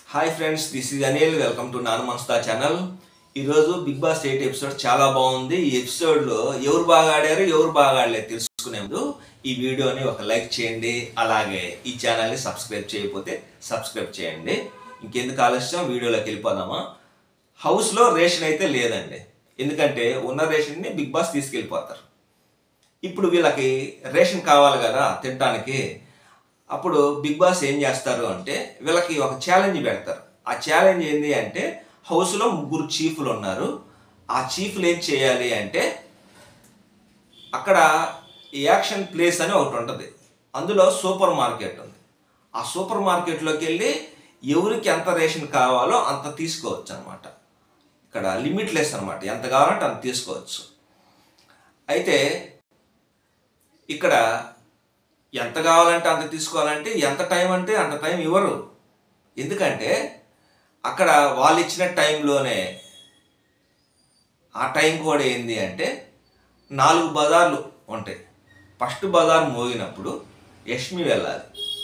Hi friends this is Anil welcome to నాను మన్స్తా channel ఈరోజు బిగ్ బాస్ ఎయిట్ ఎపిసోడ్ చాలా బాగుంది ఈ ఎపిసోడ్లో ఎవరు బాగా ఆడారు ఎవరు బాగా ఆడలేదు తెలుసుకునే ముందు ఈ వీడియోని ఒక లైక్ చేయండి అలాగే ఈ ఛానల్ని సబ్స్క్రైబ్ చేయకపోతే సబ్స్క్రైబ్ చేయండి ఇంకెందుకు ఆలస్యం వీడియోలోకి వెళ్ళిపోదామా హౌస్లో రేషన్ అయితే లేదండి ఎందుకంటే ఉన్న రేషన్ని బిగ్ బాస్ తీసుకెళ్ళిపోతారు ఇప్పుడు వీళ్ళకి రేషన్ కావాలి కదా తినడానికి అప్పుడు బిగ్ బాస్ ఏం చేస్తారు అంటే వీళ్ళకి ఒక ఛాలెంజ్ పెడతారు ఆ ఛాలెంజ్ ఏంటి అంటే హౌస్లో ముగ్గురు చీఫ్లు ఉన్నారు ఆ చీఫ్లు ఏం చేయాలి అంటే అక్కడ యాక్షన్ ప్లేస్ అని ఒకటి ఉంటుంది అందులో సూపర్ మార్కెట్ ఉంది ఆ సూపర్ మార్కెట్లోకి వెళ్ళి ఎవరికి ఎంత రేషన్ కావాలో అంత తీసుకోవచ్చు అనమాట ఇక్కడ లిమిట్లెస్ అనమాట ఎంత కావాలంటే అంత తీసుకోవచ్చు అయితే ఇక్కడ ఎంత కావాలంటే అంత తీసుకోవాలంటే ఎంత టైం అంటే అంత టైం ఇవ్వరు ఎందుకంటే అక్కడ వాళ్ళు ఇచ్చిన టైంలోనే ఆ టైం కూడా ఏంది అంటే నాలుగు బజార్లు ఉంటాయి ఫస్ట్ బజార్ మోగినప్పుడు యష్మి వెళ్ళాలి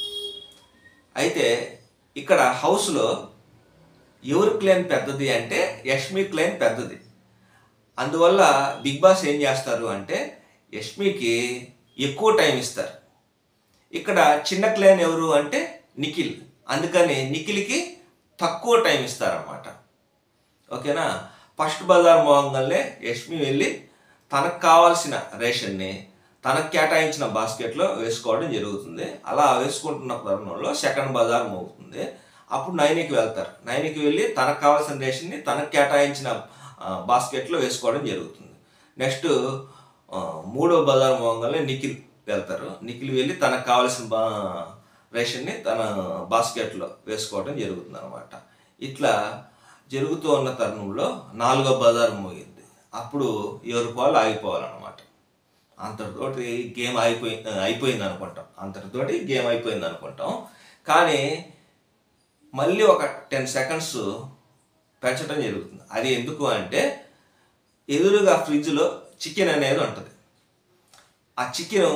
అయితే ఇక్కడ హౌస్లో ఎవరి క్లైన్ పెద్దది అంటే యష్మి క్లైన్ పెద్దది అందువల్ల బిగ్ బాస్ ఏం చేస్తారు అంటే యష్మికి ఎక్కువ టైం ఇస్తారు ఇక్కడ చిన్న క్లైన్ ఎవరు అంటే నిఖిల్ అందుకని నిఖిల్కి తక్కువ టైం ఇస్తారన్నమాట ఓకేనా ఫస్ట్ బజార్ మోగంగానే యష్మి వెళ్ళి తనకు కావాల్సిన రేషన్ని తనకు కేటాయించిన బాస్కెట్లో వేసుకోవడం జరుగుతుంది అలా వేసుకుంటున్న తరుణంలో సెకండ్ బజార్ మోగుతుంది అప్పుడు నైన్కి వెళ్తారు నైన్కి వెళ్ళి తనకు కావాల్సిన రేషన్ని తనకు కేటాయించిన ఆ, బాస్కెట్లో వేసుకోవడం జరుగుతుంది నెక్స్ట్ ఆ, మూడో బజార్ మోగంగానే నిఖిల్ వెళ్తారు నిఖిల్ వెళ్ళి తనకు కావాల్సిన బా రేషన్ని తన బాస్కెట్లో వేసుకోవడం జరుగుతుంది అనమాట ఇట్లా జరుగుతూ ఉన్న తరుణంలో నాలుగో బజార్ మోగింది అప్పుడు ఎవరి పాలు ఆగిపోవాలన్నమాట అంతటితోటి గేమ్ అయిపోయి అయిపోయింది అనుకుంటాం అంతటితోటి గేమ్ అయిపోయింది అనుకుంటాం కానీ మళ్ళీ ఒక టెన్ సెకండ్స్ పెంచడం జరుగుతుంది అది ఎందుకు అంటే ఎదురుగా ఫ్రిడ్జ్లో చికెన్ అనేది ఉంటుంది ఆ చికెన్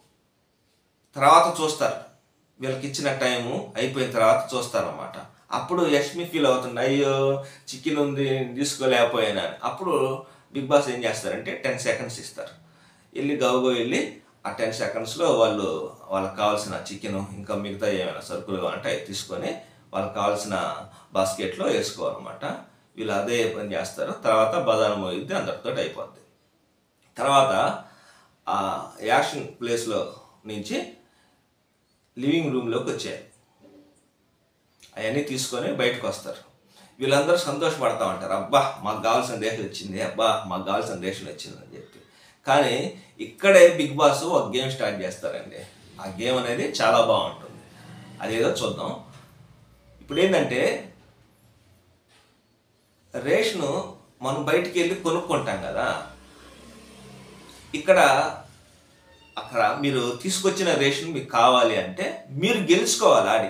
తర్వాత చూస్తారు వీళ్ళకి ఇచ్చిన టైము అయిపోయిన తర్వాత చూస్తారన్నమాట అప్పుడు యష్మి ఫీల్ అవుతుంది అయ్యో చికెన్ ఉంది తీసుకోలేకపోయాను అని అప్పుడు బిగ్ బాస్ ఏం చేస్తారంటే టెన్ సెకండ్స్ ఇస్తారు వెళ్ళి గౌగో వెళ్ళి ఆ టెన్ సెకండ్స్లో వాళ్ళు వాళ్ళకి కావాల్సిన చికెన్ ఇంకా మిగతా ఏమైనా సరుకులు అంటే అవి తీసుకొని వాళ్ళకి కావాల్సిన బాస్కెట్లో వేసుకోవాలన్నమాట వీళ్ళు అదే పని చేస్తారు తర్వాత బజార్ మోగిద్ది అందరితో అయిపోద్ది తర్వాత ఆ యాక్షన్ ప్లేస్లో నుంచి లివింగ్ రూమ్లోకి వచ్చాయి అవన్నీ తీసుకొని బయటకు వస్తారు వీళ్ళందరూ సంతోషపడతా ఉంటారు అబ్బా మాకు కావాల్సిన రేషన్ వచ్చింది అబ్బా మాకు కావాల్సిన రేషన్ వచ్చింది అని చెప్పి కానీ ఇక్కడే బిగ్ బాస్ ఒక గేమ్ స్టార్ట్ చేస్తారండి ఆ గేమ్ అనేది చాలా బాగుంటుంది అదేదో చూద్దాం ఇప్పుడు ఏంటంటే రేషను మనం బయటికి వెళ్ళి కొనుక్కుంటాం కదా ఇక్కడ అక్కడ మీరు తీసుకొచ్చిన రేషన్ మీకు కావాలి అంటే మీరు గెలుచుకోవాలి ఆడి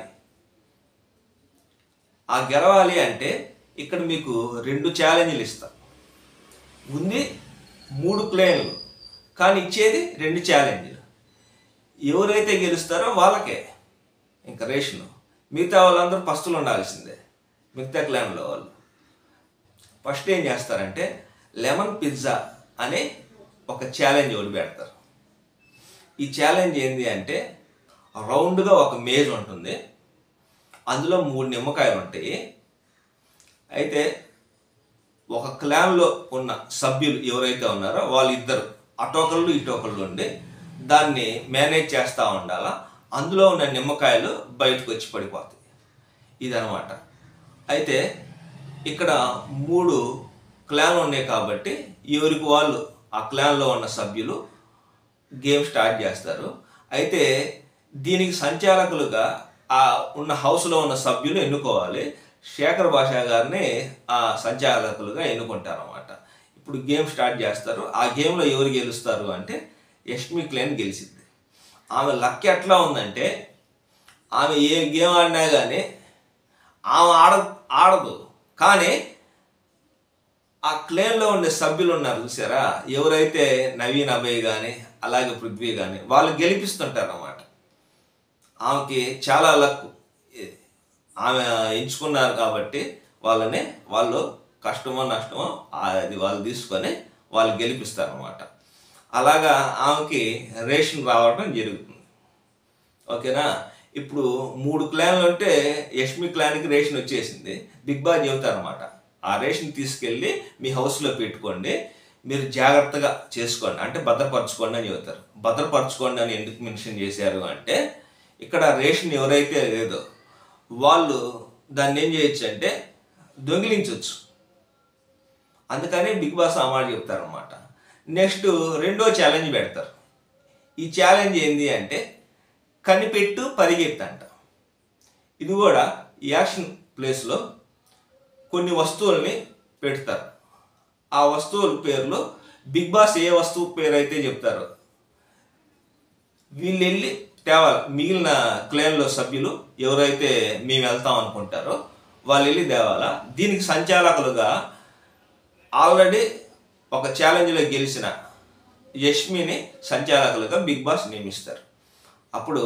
ఆ గెలవాలి అంటే ఇక్కడ మీకు రెండు ఛాలెంజ్లు ఇస్తా ఉంది మూడు ప్లేన్లు కానీ ఇచ్చేది రెండు ఛాలెంజ్లు ఎవరైతే గెలుస్తారో వాళ్ళకే ఇంకా రేషను మిగతా వాళ్ళందరూ ఫస్టులు ఉండాల్సిందే మిగతా క్లైన్లో వాళ్ళు ఫస్ట్ ఏం చేస్తారంటే లెమన్ పిజ్జా అనే ఒక ఛాలెంజ్ ఒకటి పెడతారు ఈ ఛాలెంజ్ ఏంటి అంటే రౌండ్గా ఒక మేజ్ ఉంటుంది అందులో మూడు నిమ్మకాయలు ఉంటాయి అయితే ఒక క్లాన్లో ఉన్న సభ్యులు ఎవరైతే ఉన్నారో వాళ్ళిద్దరు అటోకళ్ళు ఇటోకళ్ళు ఉండి దాన్ని మేనేజ్ చేస్తూ ఉండాలా అందులో ఉన్న నిమ్మకాయలు బయటకు వచ్చి పడిపోతాయి ఇదనమాట అయితే ఇక్కడ మూడు క్లాన్లు ఉన్నాయి కాబట్టి ఎవరికి వాళ్ళు ఆ క్లాన్లో ఉన్న సభ్యులు గేమ్ స్టార్ట్ చేస్తారు అయితే దీనికి సంచాలకులుగా ఆ ఉన్న హౌస్లో ఉన్న సభ్యులు ఎన్నుకోవాలి శేఖర్ భాషా గారిని ఆ సంచాలకులుగా ఎన్నుకుంటారు అనమాట ఇప్పుడు గేమ్ స్టార్ట్ చేస్తారు ఆ గేమ్లో ఎవరు గెలుస్తారు అంటే యష్మి క్లైన్ గెలిచింది ఆమె లక్ ఎట్లా ఉందంటే ఆమె ఏ గేమ్ ఆడినా కానీ ఆమె ఆడ ఆడదు కానీ ఆ క్లేన్లో ఉండే సభ్యులు ఉన్నారు చూసారా ఎవరైతే నవీన్ అభయ్ కానీ అలాగే పృథ్వీ కానీ వాళ్ళు గెలిపిస్తుంటారు అన్నమాట ఆమెకి చాలా లక్ ఆమె ఎంచుకున్నారు కాబట్టి వాళ్ళని వాళ్ళు కష్టమో నష్టమో అది వాళ్ళు తీసుకొని వాళ్ళు గెలిపిస్తారు అనమాట అలాగా ఆమెకి రేషన్ రావడం జరుగుతుంది ఓకేనా ఇప్పుడు మూడు క్లాన్లు ఉంటే యష్మి క్లాన్కి రేషన్ వచ్చేసింది బిగ్ బాస్ చెబుతారు అనమాట ఆ రేషన్ తీసుకెళ్ళి మీ హౌస్లో పెట్టుకోండి మీరు జాగ్రత్తగా చేసుకోండి అంటే భద్రపరచుకోండి అని చెబుతారు భద్రపరచుకోండి అని ఎందుకు మెన్షన్ చేశారు అంటే ఇక్కడ రేషన్ ఎవరైతే లేదో వాళ్ళు దాన్ని ఏం చేయొచ్చు అంటే దొంగిలించవచ్చు అందుకని బిగ్ బాస్ ఆ మాట చెప్తారనమాట నెక్స్ట్ రెండో ఛాలెంజ్ పెడతారు ఈ ఛాలెంజ్ ఏంటి అంటే కనిపెట్టు పరిగెత్తంట ఇది కూడా ఈ యాక్షన్ ప్లేస్లో కొన్ని వస్తువుల్ని పెడతారు ఆ వస్తువుల పేర్లు బిగ్ బాస్ ఏ వస్తువు పేరు అయితే చెప్తారో వీళ్ళు వెళ్ళి తేవాలి మిగిలిన క్లేన్లో సభ్యులు ఎవరైతే మేము వెళ్తాం అనుకుంటారో వాళ్ళు వెళ్ళి తేవాలా దీనికి సంచాలకులుగా ఆల్రెడీ ఒక ఛాలెంజ్లో గెలిచిన యష్మిని సంచాలకులుగా బిగ్ బాస్ నియమిస్తారు అప్పుడు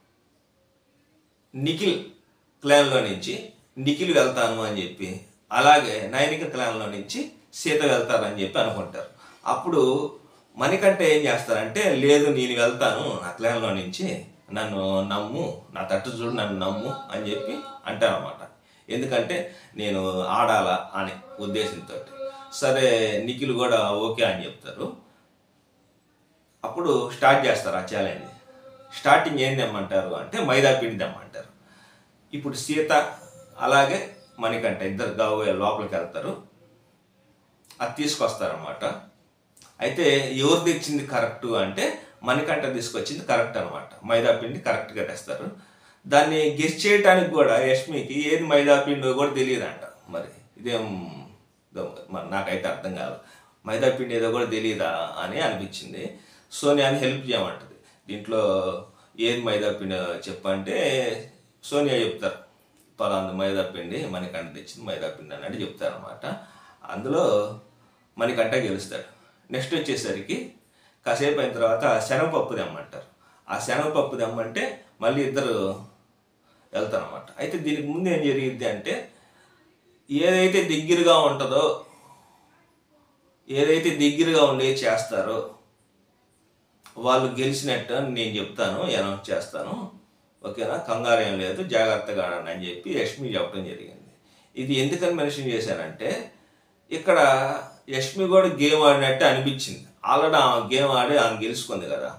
నిఖిల్ క్లాన్లో నుంచి నిఖిల్ వెళ్తాను అని చెప్పి అలాగే నైనిక క్లాన్లో నుంచి సీత వెళ్తారని చెప్పి అనుకుంటారు అప్పుడు మణికంటే ఏం చేస్తారంటే లేదు నేను వెళ్తాను నా క్లాన్లో నుంచి నన్ను నమ్ము నా తట్టు చూడు నన్ను నమ్ము అని చెప్పి అంటారన్నమాట ఎందుకంటే నేను ఆడాలా అనే ఉద్దేశంతో సరే నిఖిల్ కూడా ఓకే అని చెప్తారు అప్పుడు స్టార్ట్ చేస్తారు ఆ ఛాలెంజ్ స్టార్టింగ్ ఏం తెమ్మంటారు అంటే మైదా పిండి తెమ్మంటారు ఇప్పుడు సీత అలాగే మణికంఠ ఇద్దరు గావు లోపలికి వెళ్తారు అది తీసుకొస్తారనమాట అయితే ఎవరు తెచ్చింది కరెక్ట్ అంటే మణికంఠ తీసుకొచ్చింది కరెక్ట్ అనమాట మైదా పిండి కరెక్ట్గా తెస్తారు దాన్ని గెస్ట్ చేయడానికి కూడా యష్మికి ఏది మైదా పిండి కూడా తెలియదంట మరి ఇదేం దో- మరి నాకైతే అర్థం కాదు మైదా పిండి ఏదో కూడా తెలియదా అని అనిపించింది సోనియాని హెల్ప్ చేయమంటది దీంట్లో ఏది మైదా పిండి చెప్పంటే సోనియా చెప్తారు పలాంది మైదా పిండి మణికంఠ తెచ్చింది మైదా పిండి అని అంటే చెప్తారనమాట అందులో మణికంఠ గెలుస్తాడు నెక్స్ట్ వచ్చేసరికి కాసేపు అయిన తర్వాత శనగపప్పు తెమ్మంటారు ఆ శనగపప్పు తెమ్మంటే మళ్ళీ ఇద్దరు వెళ్తారనమాట అయితే దీనికి ముందు ఏం జరిగిద్ది అంటే ఏదైతే దగ్గరగా ఉంటుందో ఏదైతే దగ్గరగా ఉండే చేస్తారో వాళ్ళు గెలిచినట్టు అని నేను చెప్తాను అనౌన్స్ చేస్తాను ఓకేనా కంగారు ఏం లేదు జాగ్రత్తగా ఆడండి అని చెప్పి యష్మి చెప్పడం జరిగింది ఇది ఎందుకని మెన్షన్ చేశానంటే ఇక్కడ యష్మి కూడా గేమ్ ఆడినట్టు అనిపించింది ఆల్రెడీ ఆమె గేమ్ ఆడి ఆమె గెలుచుకుంది కదా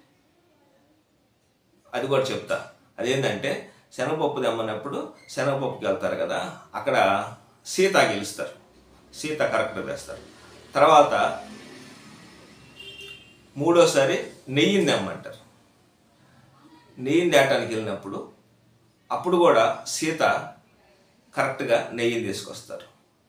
అది కూడా చెప్తా అదేంటంటే శనగపప్పు తెమ్మన్నప్పుడు శనగపప్పుకి వెళ్తారు కదా అక్కడ సీత గెలుస్తారు సీత కరెక్ట్గా తెస్తారు తర్వాత మూడోసారి నెయ్యిని తెమ్మంటారు నెయ్యిని తేటానికి వెళ్ళినప్పుడు అప్పుడు కూడా సీత కరెక్ట్గా నెయ్యిని తీసుకొస్తారు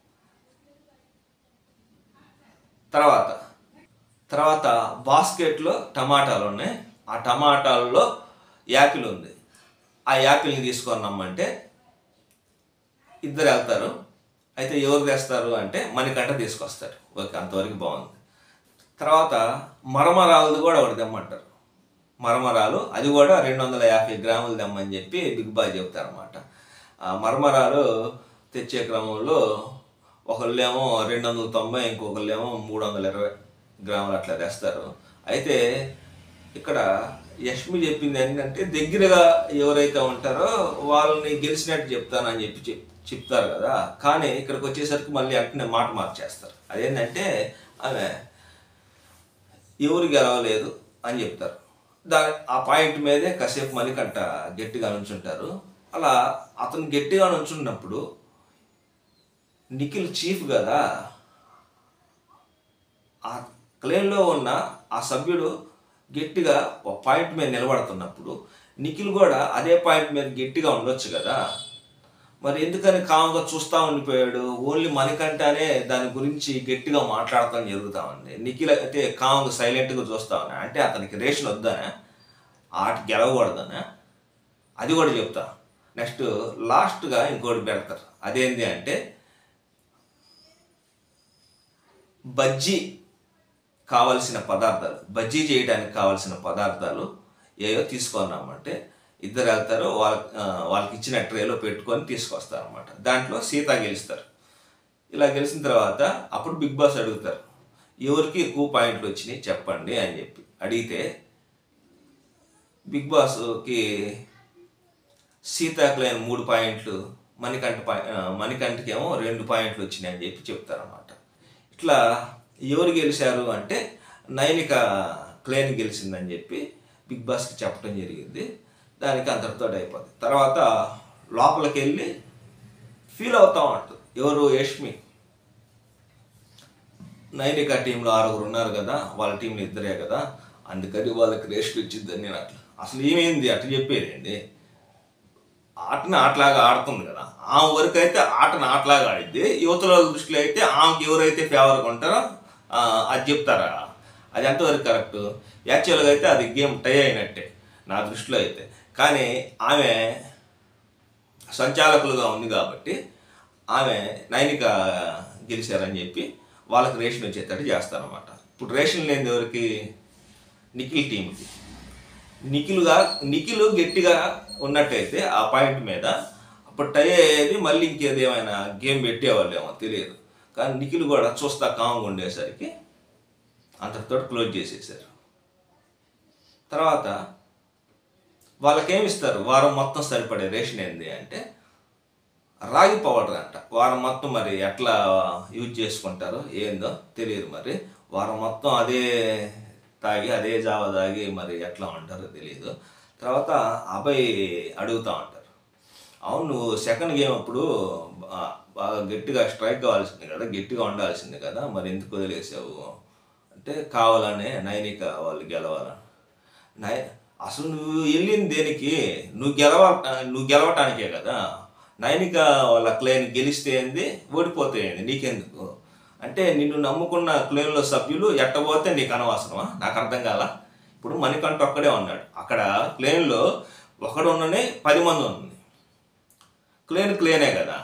తర్వాత తర్వాత బాస్కెట్లో టమాటాలు ఉన్నాయి ఆ టమాటాల్లో యాపిల్ ఉంది ఆ యాపిల్ని తీసుకొని రమ్మంటే ఇద్దరు వెళ్తారు అయితే ఎవరు తెస్తారు అంటే మణికంఠ తీసుకొస్తారు ఓకే అంతవరకు బాగుంది తర్వాత మరమరాలది కూడా ఒకటి తెమ్మంటారు మరమరాలు అది కూడా రెండు వందల యాభై గ్రాములు తెమ్మని చెప్పి బిగ్ బాయ్ చెప్తారన్నమాట ఆ మరమరాలు తెచ్చే క్రమంలో ఒకళ్ళేమో రెండు వందల తొంభై ఇంకొకళ్ళేమో మూడు వందల ఇరవై గ్రాములు అట్లా తెస్తారు అయితే ఇక్కడ యష్మి చెప్పింది ఏంటంటే దగ్గరగా ఎవరైతే ఉంటారో వాళ్ళని గెలిచినట్టు చెప్తానని చెప్పి చెప్ చెప్తారు కదా కానీ ఇక్కడికి వచ్చేసరికి మళ్ళీ అట్నే మాట మార్చేస్తారు అదేంటంటే ఆమె ఎవరు గెలవలేదు అని చెప్తారు దాని ఆ పాయింట్ మీదే కాసేపు మణికంట గట్టిగా నుంచుంటారు అలా అతను గట్టిగా నుంచున్నప్పుడు నిఖిల్ చీఫ్ కదా ఆ క్లెయిమ్లో ఉన్న ఆ సభ్యుడు గట్టిగా ఒక పాయింట్ మీద నిలబడుతున్నప్పుడు నిఖిల్ కూడా అదే పాయింట్ మీద గట్టిగా ఉండొచ్చు కదా మరి ఎందుకని కామ్గా చూస్తూ ఉండిపోయాడు ఓన్లీ మణికంటనే దాని గురించి గట్టిగా మాట్లాడటం జరుగుతూ ఉంది నిఖిల్ అయితే కామ్గా సైలెంట్గా చూస్తా ఉన్నా అంటే అతనికి రేషన్ వద్దనా ఆట గెలవకూడదనా అది కూడా చెప్తా నెక్స్ట్ లాస్ట్గా ఇంకోటి పెడతారు అదేంటి అంటే బజ్జీ కావలసిన పదార్థాలు బజ్జీ చేయడానికి కావలసిన పదార్థాలు ఏవో తీసుకున్నామంటే ఇద్దరు వెళ్తారు వాళ్ళ ఆ, వాళ్ళకి ఇచ్చిన ట్రేలో పెట్టుకొని తీసుకొస్తారు అనమాట దాంట్లో సీత గెలుస్తారు ఇలా గెలిచిన తర్వాత అప్పుడు బిగ్ బాస్ అడుగుతారు ఎవరికి ఎక్కువ పాయింట్లు వచ్చినాయి చెప్పండి అని చెప్పి అడిగితే బిగ్ బాస్కి సీతాకులైన మూడు పాయింట్లు మణికంఠ పాయి ఆ, మణికంఠకేమో రెండు పాయింట్లు వచ్చినాయి అని చెప్పి చెప్తారన్నమాట ఇట్లా ఎవరు గెలిచారు అంటే నైనిక క్లెయిన్ గెలిచిందని చెప్పి బిగ్ బాస్కి చెప్పడం జరిగింది దానికి అంతటితో అయిపోతుంది తర్వాత లోపలికి వెళ్ళి ఫీల్ అవుతా ఉంటుంది ఎవరు యష్మి నైనిక టీంలో ఆరుగురు ఉన్నారు కదా వాళ్ళ టీంలో ఇద్దరే కదా అందుకని వాళ్ళకి రెస్ట్ వచ్చిందని నేను అట్లా అసలు ఏమైంది అట్లా చెప్పేది అండి ఆటను ఆటలాగా ఆడుతుంది కదా ఆమె వరకు అయితే ఆటను ఆటలాగా ఆడిద్ది యువతల దృష్టిలో అయితే ఆమెకి ఎవరైతే ఫేవర్గా ఉంటారో ఆ, అది చెప్తారా అది ఎంతవరకు కరెక్ట్ యాక్చువల్గా అయితే అది గేమ్ టై అయినట్టే నా దృష్టిలో అయితే కానీ ఆమె సంచాలకులుగా ఉంది కాబట్టి ఆమె నైనిక గెలిచారని చెప్పి వాళ్ళకి రేషన్ వచ్చేటట్టు చేస్తారన్నమాట ఇప్పుడు రేషన్ లేని ఎవరికి నిఖిల్ టీంకి నిఖిల్గా నిఖిల్ గట్టిగా ఉన్నట్టయితే ఆ పాయింట్ మీద అప్పుడు టై అయ్యేది మళ్ళీ ఇంకేది ఏమైనా గేమ్ పెట్టేవాళ్ళేమో తెలియదు కానీ నిఖిల్ కూడా చూస్తా కామ్గా ఉండేసరికి అంతటితో క్లోజ్ చేసేసారు తర్వాత వాళ్ళకేమి ఇస్తారు వారం మొత్తం సరిపడే రేషన్ ఏంది అంటే రాగి పౌడర్ అంట వారం మొత్తం మరి ఎట్లా యూజ్ చేసుకుంటారో ఏందో తెలియదు మరి వారం మొత్తం అదే తాగి అదే జావ తాగి మరి ఎట్లా ఉంటారో తెలియదు తర్వాత అబ్బాయి అడుగుతా ఉంటారు అవును నువ్వు సెకండ్ గేమ్ అప్పుడు బా- బాగా గట్టిగా స్ట్రైక్ కావాల్సింది కదా గట్టిగా ఉండాల్సింది కదా మరి ఎందుకు వదిలేసావు అంటే కావాలనే నైనిక వాళ్ళు గెలవాలని నై అసలు నువ్వు వెళ్ళింది దేనికి నువ్వు గెలవ నువ్వు గెలవటానికే కదా నైనిక వాళ్ళ క్లైన్ గెలిస్తే ఏంది ఓడిపోతే ఏంది నీకెందుకు అంటే నిన్ను నమ్ముకున్న క్లైన్లో సభ్యులు ఎట్టబోతే నీకు అనవసరమా నాకు అర్థం కాల ఇప్పుడు మణికంఠ ఒక్కడే ఉన్నాడు అక్కడ క్లైన్లో ఒకడు ఉన్ననే పది మంది ఉంది క్లేన్ క్లేనే కదా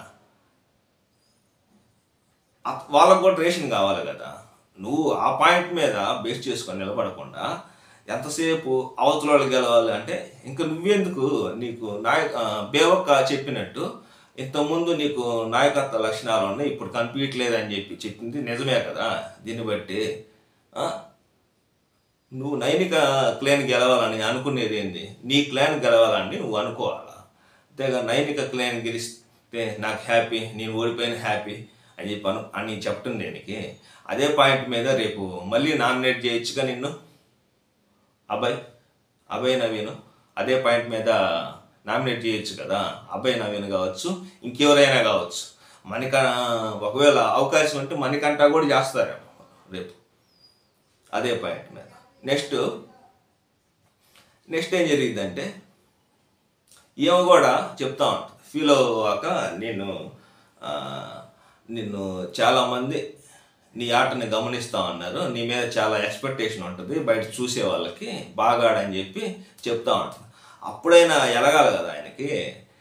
అ- వాళ్ళకు కూడా రేషన్ కావాలి కదా నువ్వు ఆ పాయింట్ మీద బేస్ చేసుకొని నిలబడకుండా ఎంతసేపు అవతల వాళ్ళు గెలవాలి అంటే ఇంకా నువ్వెందుకు నీకు నాయ ఆ, బేవక్క చెప్పినట్టు ఇంతకుముందు నీకు నాయకత్వ లక్షణాలు ఉన్నాయి ఇప్పుడు కనిపించట్లేదని చెప్పి చెప్పింది నిజమే కదా దీన్ని బట్టి ఆ? నువ్వు నైనిక క్లేన్ గెలవాలని అనుకునేది ఏంది నీ క్లాన్ గెలవాలని నువ్వు అనుకోవాలా అంతేగా నైనిక క్లేన్ గెలిస్తే నాకు హ్యాపీ నేను ఓడిపోయిన హ్యాపీ అని చెప్పి అను అని చెప్పటం దేనికి అదే పాయింట్ మీద రేపు మళ్ళీ నామినేట్ చేయొచ్చుగా నిన్ను అబ్బాయి అభయ్ నవీన్ అదే పాయింట్ మీద నామినేట్ చేయొచ్చు కదా అభయ్ నవీన్ కావచ్చు ఇంకెవరైనా కావచ్చు మణిక ఒకవేళ అవకాశం ఉంటే మణికంఠ కూడా చేస్తారేమో రేపు అదే పాయింట్ మీద నెక్స్ట్ నెక్స్ట్ ఏం జరిగిందంటే ఈమె కూడా చెప్తా ఉంటుంది ఫీల్ అవ్వక నేను ఆ, నిన్ను చాలామంది నీ ఆటని గమనిస్తా ఉన్నారు నీ మీద చాలా ఎక్స్పెక్టేషన్ ఉంటుంది బయట చూసే వాళ్ళకి బాగా ఆడని చెప్పి చెప్తా ఉంటుంది అప్పుడైనా ఎలగాలి కదా ఆయనకి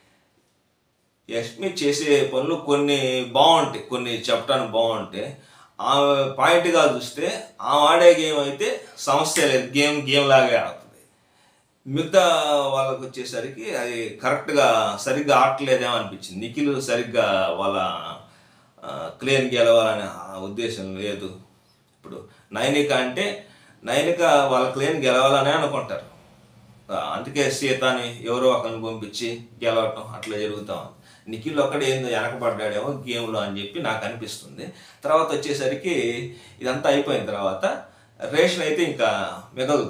యష్మి చేసే పనులు కొన్ని బాగుంటాయి కొన్ని చెప్పడానికి బాగుంటాయి ఆమె పాయింట్గా చూస్తే ఆమె ఆడే గేమ్ అయితే సమస్య లేదు గేమ్ గేమ్ లాగే ఆడుతుంది మిగతా వాళ్ళకి వచ్చేసరికి అది కరెక్ట్గా సరిగ్గా ఆడలేదేమో అనిపించింది నిఖిల్ సరిగ్గా వాళ్ళ క్లియర్ గెలవాలనే ఆ ఉద్దేశం లేదు ఇప్పుడు నైనిక అంటే నైనిక వాళ్ళ క్లియర్ గెలవాలనే అనుకుంటారు ఆ, అందుకే సీతని ఎవరో ఒకరిని పంపించి గెలవటం అట్లా జరుగుతా ఉంది నిఖిల్ ఒక్కడే ఏందో వెనకబడ్డాడేమో గేమ్లో అని చెప్పి నాకు అనిపిస్తుంది తర్వాత వచ్చేసరికి ఇదంతా అయిపోయిన తర్వాత రేషన్ అయితే ఇంకా మిగలదు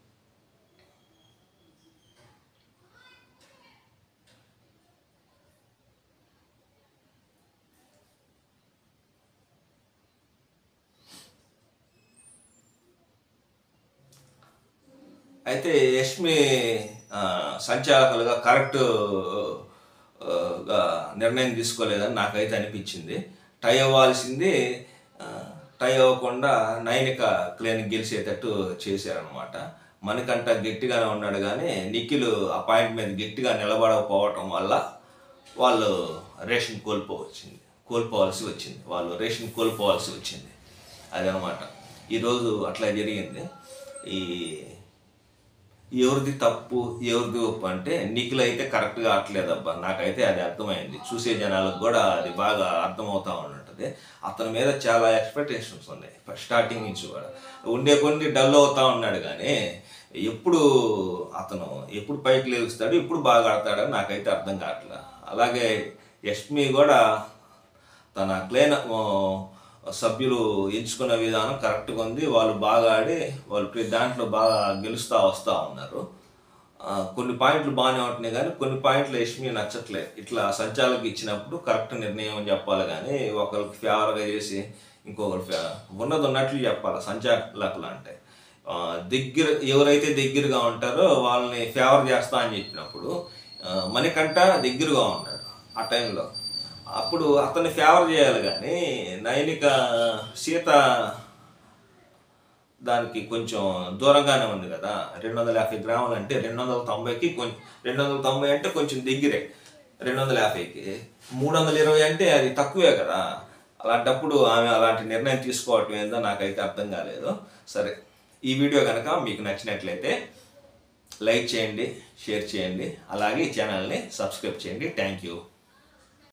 అయితే యష్మి ఆ, సంచాలకులుగా కరెక్ట్ ఆ, గా నిర్ణయం తీసుకోలేదని నాకైతే అనిపించింది టై అవ్వాల్సింది ఆ, టై అవ్వకుండా నైనిక క్లేన్ గెలిచేటట్టు చేశారనమాట మనకంట గట్టిగానే ఉన్నాడు కానీ నిఖిల్ ఆ పాయింట్ మీద గట్టిగా నిలబడకపోవటం వల్ల వాళ్ళు రేషన్ కోల్పోవచ్చింది కోల్పోవాల్సి వచ్చింది వాళ్ళు రేషన్ కోల్పోవాల్సి వచ్చింది అదనమాట ఈరోజు అట్లా జరిగింది ఈ ఎవరిది తప్పు ఎవరిది ఒప్పు అంటే నిఖిల్ అయితే కరెక్ట్గా ఆడలేదబ్బా నాకైతే అది అర్థమైంది చూసే జనాలకు కూడా అది బాగా అర్థమవుతా ఉంటుంది అతని మీద చాలా ఎక్స్పెక్టేషన్స్ ఉన్నాయి ఫస్ట్ స్టార్టింగ్ నుంచి కూడా ఉండే కొన్ని డల్ అవుతా ఉన్నాడు కానీ ఎప్పుడు అతను ఎప్పుడు పైకి లేస్తాడు ఎప్పుడు బాగా ఆడతాడని నాకైతే అర్థం కావట్లేదు అలాగే యష్మి కూడా తన క్లేన సభ్యులు ఎంచుకున్న విధానం కరెక్ట్గా ఉంది వాళ్ళు బాగా ఆడి వాళ్ళు ప్రతి దాంట్లో బాగా గెలుస్తూ వస్తూ ఉన్నారు ఆ, కొన్ని పాయింట్లు బాగానే ఉంటున్నాయి కానీ కొన్ని పాయింట్లు యష్మి నచ్చట్లేదు ఇట్లా సంచాలకు ఇచ్చినప్పుడు కరెక్ట్ నిర్ణయం అని చెప్పాలి కానీ ఒకరికి ఫేవర్గా చేసి ఇంకొకరు ఫే ఉన్నది ఉన్నట్లు చెప్పాలి సంచాలకులు అంటే ఆ, దగ్గర ఎవరైతే దగ్గరగా ఉంటారో వాళ్ళని ఫేవర్ చేస్తా అని చెప్పినప్పుడు ఆ, మణికంఠ దగ్గరగా ఉన్నాడు ఆ టైంలో అప్పుడు అతన్ని ఫేవర్ చేయాలి కానీ నైనిక సీత దానికి కొంచెం దూరంగానే ఉంది కదా రెండు వందల యాభై గ్రాములు అంటే రెండు వందల తొంభైకి కొంచెం రెండు వందల తొంభై అంటే కొంచెం దగ్గరే రెండు వందల యాభైకి మూడు వందల ఇరవై అంటే అది తక్కువే కదా అలాంటప్పుడు ఆమె అలాంటి నిర్ణయం తీసుకోవటం ఏందో నాకైతే అర్థం కాలేదు సరే ఈ వీడియో కనుక మీకు నచ్చినట్లయితే లైక్ చేయండి షేర్ చేయండి అలాగే ఈ ఛానల్ని సబ్స్క్రైబ్ చేయండి థ్యాంక్ యూ